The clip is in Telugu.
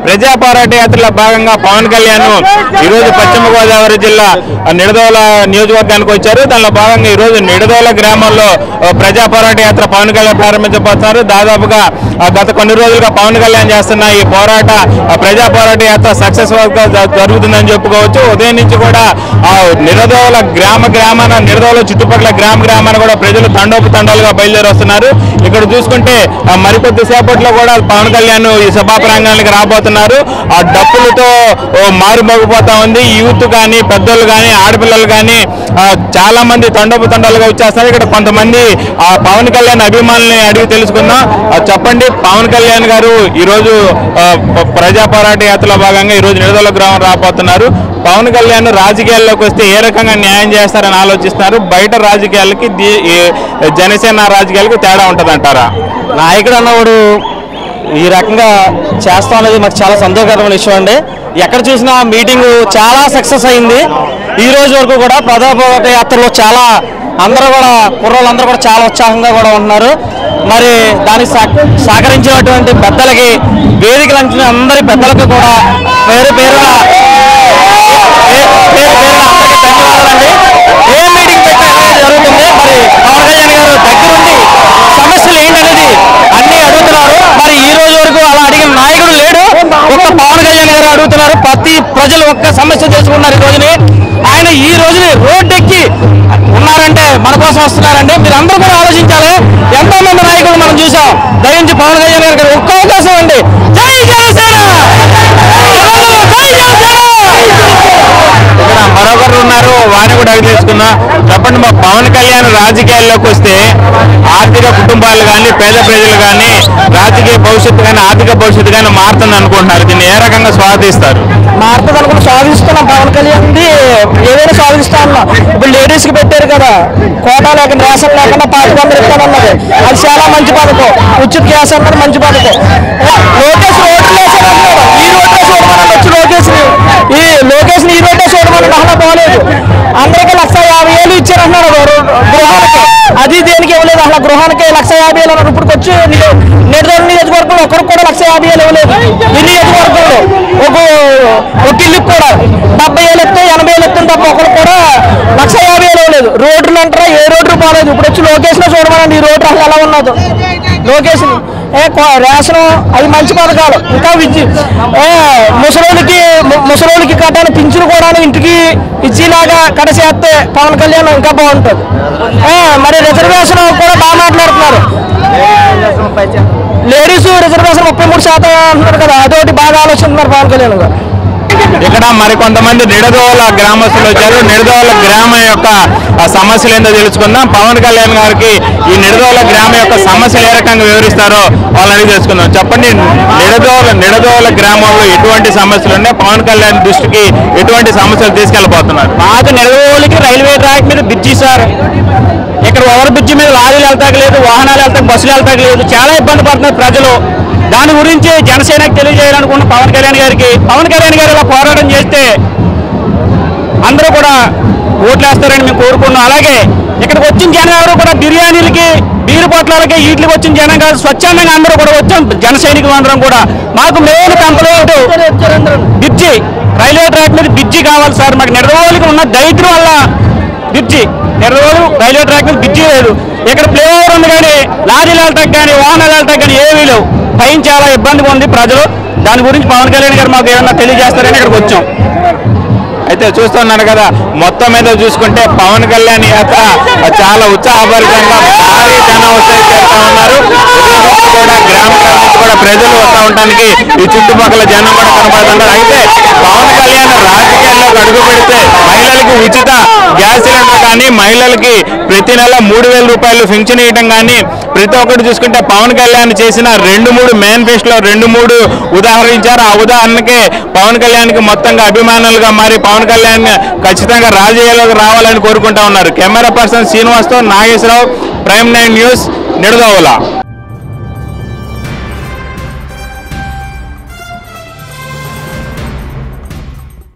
ప్రజా పోరాట యాత్రలో భాగంగా పవన్ కళ్యాణ్ ఈ రోజు పశ్చిమ గోదావరి జిల్లా ఆ, నిడదవోల నియోజకవర్గానికి వచ్చారు దానిలో భాగంగా ఈ రోజు నిడదవోల గ్రామంలో ఆ, ప్రజా పోరాట యాత్ర పవన్ కళ్యాణ్ ప్రారంభించబోతున్నారు దాదాపుగా ఆ, గత కొన్ని రోజులుగా పవన్ కళ్యాణ్ చేస్తున్న ఈ పోరాట ఆ, ప్రజా పోరాట యాత్ర సక్సెస్ఫుల్ గా జ- జరుగుతుందని చెప్పుకోవచ్చు ఉదయం నుంచి కూడా ఆ నిడదవోల గ్రామ గ్రామాన నిడదవోల చుట్టుపక్కల గ్రామ గ్రామాన కూడా ప్రజలు తండోపు తండాలుగా బయలుదేరి వస్తున్నారు ఇక్కడ చూసుకుంటే ఆ, మరికొద్ది సేపట్లో కూడా పవన్ కళ్యాణ్ ఈ సభా ప్రాంగణానికి రాబోతున్నారు ఆ డప్పులతో ఓ, మారుమోగిపోతా ఉంది యూత్ కానీ పెద్దోళ్ళు కానీ ఆడపిల్లలు కానీ చాలా మంది తండోపు తండాలుగా వచ్చేస్తారు ఇక్కడ కొంతమంది ఆ పవన్ కళ్యాణ్ అభిమానుల్ని అడిగి తెలుసుకుందాం ఆ, చెప్పండి పవన్ కళ్యాణ్ గారు ఈరోజు ఆ, ప- ప్రజా పోరాట యాత్రలో భాగంగా ఈరోజు నిడదల గ్రామం రాబోతున్నారు పవన్ కళ్యాణ్ రాజకీయాల్లోకి వస్తే ఏ రకంగా న్యాయం చేస్తారని ఆలోచిస్తున్నారు బయట రాజకీయాలకి దీ- ఈ జనసేన రాజకీయాలకి తేడా ఉంటుందంటారా నాయకుడు అన్నవాడు ఈ రకంగా చేస్తాం అనేది మాకు చాలా సంతోషకరమైన విషయం అండి ఎక్కడ చూసినా మీటింగ్ చాలా సక్సెస్ అయింది ఈ రోజు వరకు కూడా ప్రజాపోరాట యాత్రలో చాలా అందరూ కూడా కుర్రోళ్ళందరూ కూడా చాలా ఉత్సాహంగా కూడా ఉంటున్నారు మరి దానికి సహ- సహకరించినటువంటి పెద్దలకి వేదికలు అంచిన అందరి పెద్దలకు కూడా పేరు పేరున పే- పేరు పేరున అందరికీ ధన్యవాదాలండి ఏ మీటింగ్ పెట్టినా ఇలాగే జరుగుతుంది మరి పవన్ కళ్యాణ్ గారు దగ్గరుండి సమస్యలు ఏంటనేది అన్ని అడుగుతున్నారు మరి ఈ రోజు వరకు అలా అడిగిన నాయకుడు లేడు ఒక్క పవన్ కళ్యాణ్ గారు అడుగుతున్నారు ప్రతి ప్రజలు ఒక్క సమస్య తెలుసుకున్నారు ఈ రోజుని ఆయన ఈ రోజుని రోడ్డెక్కి ఉన్నారంటే మన కోసం వస్తున్నారండి మీరు అందరూ కూడా ఆలోచించాలి ఎంతో మంది నాయకులు మనం చూసాం దయించి పవన్ కళ్యాణ్ గారికి ఒక్క అవకాశం అండి జై జనసేన జై జనసేన ఇక్కడ మరొకరు ఉన్నారు వారిని కూడా అడిగి తెలుసుకుందాం చెప్పండి మా పవన్ కళ్యాణ్ రాజకీయాల్లోకి వస్తే ఆర్థిక కుటుంబాలు కానీ పేద ప్రజలు కానీ రాజకీయ భవిష్యత్తు కానీ ఆర్థిక భవిష్యత్తు కానీ మారుతుంది అనుకుంటున్నారు దీన్ని ఏ రకంగా స్వాగతిస్తారు మారుతుంది అనుకుని సాధిస్తున్నాం పవన్ కళ్యాణ్ ఏదైనా సాధిస్తా ఉన్నాం ఇప్పుడు లేడీస్ కి పెట్టారు కదా కోటా లేకుండా రేషన్ లేకుండా పాతి వందలు ఇస్తానన్నది అది చాలా మంచి పథకం ఉచిత గ్యాస్ అన్నది మంచి పథకం లోకేష్ రోడ్లు వేసాడు ఈ రోడ్లే చూడమని వచ్చి లోకేష్ ఈ లోకేష్ ఈ రోడ్డే చూడమని అలా పోలేదు అందరికీ లక్ష యాభై వేలు ఇచ్చారంటున్నారు గృ- గృహానికి అది దేనికి ఇవ్వలేదు అసలు గృహానికి లక్ష యాభై వేలు అన్నారు ఇప్పుడు వచ్చి నేటి నియోజకవర్గంలో ఒకరికి కూడా లక్ష యాభై వేలు ఇవ్వలేదు ఈ నియోజకవర్గంలో ఒక ఒక ఇల్లుకి కూడా డెబ్బై వేలు ఎత్తు ఎనభై వేలు ఎత్తు తప్ప ఒకరు కూడా లక్ష యాభై వేలు ఇవ్వలేదు రోడ్లు అంటారా ఏ రోడ్డు బాగాలేదు ఇప్పుడు వచ్చి లోకేష్ లో చూడమనండి ఈ రోడ్డు అసలు ఎలా ఉన్నదో లోకేష్ ఏ కొ- రేషన్ అవి మంచి పథకాలు ఇంకా విద్య ఏ ముసలోళ్ళకి ము- ముసలోళ్ళకి కట్టాలి పింఛను కూడా ఇంటికి ఇచ్చేలాగా కడ చేస్తే పవన్ కళ్యాణ్ ఇంకా బాగుంటుంది ఏ, మరి రిజర్వేషన్ కూడా బాగా మాట్లాడుతున్నారు లేడీస్ రిజర్వేషన్ ముప్పై మూడు శాతం అంటున్నారు కదా అదొకటి బాగా ఆలోచిస్తున్నారు పవన్ కళ్యాణ్ గారు ఇక్కడ మరికొంతమంది నిడదోల గ్రామస్తులు వచ్చారు నిడదోల గ్రామం యొక్క ఆ సమస్యలు ఏందో తెలుసుకుందాం పవన్ కళ్యాణ్ గారికి ఈ నిడదోల గ్రామం యొక్క సమస్యలు ఏ రకంగా వివరిస్తారో వాళ్ళని అడిగి తెలుసుకుందాం చెప్పండి నిడదోల నిడదోల గ్రామంలో ఎటువంటి సమస్యలు ఉన్నాయి పవన్ కళ్యాణ్ దృష్టికి ఎటువంటి సమస్యలు తీసుకెళ్ళిపోతున్నారు మాకు నెలవోలికి రైల్వే ట్రాక్ మీద బ్రిడ్జి సార్ ఇక్కడ ఓవర్ బ్రిడ్జి మీద లారీలు వెళ్తాక లేదు వాహనాలు వెళ్తాక బస్సులు వెళ్తాక లేదు చాలా ఇబ్బంది పడుతున్నారు ప్రజలు దాని గురించి జనసేనకి తెలియజేయాలనుకున్న పవన్ కళ్యాణ్ గారికి పవన్ కళ్యాణ్ గారు ఇలా పోరాటం చేస్తే అందరూ కూడా ఓట్లు వేస్తారని మేము కోరుకున్నాం అలాగే ఇక్కడికి వచ్చిన జనం ఎవరు కూడా బిర్యానీలకి బీరు పొట్లాలకి వీటికి వచ్చిన జనం కాదు స్వచ్ఛందంగా అందరూ కూడా వచ్చాం జన సైనికులు అందరం కూడా మాకు main complaint bridge railway track మీద బ్రిడ్జి కావాలి సార్ మాకు నిర్రోజులకు ఉన్న దైత్యం వల్ల బ్రిడ్జి నిర్రోజు రైల్వే ట్రాక్ మీద బ్రిడ్జి లేదు ఇక్కడ ప్లే ఓవర్ ఉంది కానీ లారీలు వెళ్తాక కానీ వాహనాలు వెళ్తాక కానీ ఏమీ లేవు పైన చాలా ఇబ్బందిగా ఉంది ప్రజలు దాని గురించి పవన్ కళ్యాణ్ గారు మాకు ఏమన్నా తెలియజేస్తారని ఇక్కడికి వచ్చాం అయితే చూస్తున్నారు కదా మొత్తం మీద చూసుకుంటే పవన్ కళ్యాణ్ యాత్ర చాలా ఉత్సాహభరితంగా భారీ జనం వచ్చేసి చేస్తా ఉన్నారు ఉదయం నుంచి కూడా గ్రామ గ్రామం నుంచి కూడా ప్రజలు వస్తూ ఉండడానికి ఈ చుట్టుపక్కల జనం కూడా కనపడుతున్నారు అయితే పవన్ కళ్యాణ్ రాజకీయాల్లోకి అడుగు పెడితే మహిళలకు ఉచిత గ్యాస్ సిలిండర్ కానీ మహిళలకి ప్రతి నెల మూడు వేల రూపాయలు పెన్షన్ ఇవ్వడం కానీ ప్రతి ఒక్కటి చూసుకుంటే పవన్ కళ్యాణ్ చేసిన రెండు మూడు మేనిఫెస్టోలో రెండు మూడు ఉదాహరించారు ఆ ఉదాహరణకే పవన్ కళ్యాణ్కి మొత్తంగా అభిమానులుగా మారి పవన్ కళ్యాణ్ ఖచ్చితంగా రాజకీయాల్లోకి రావాలని కోరుకుంటా ఉన్నారు కెమెరా పర్సన్ శ్రీనివాస్తో నాగేశ్వరరావు ప్రైమ్ నైన్ న్యూస్ నిడదవల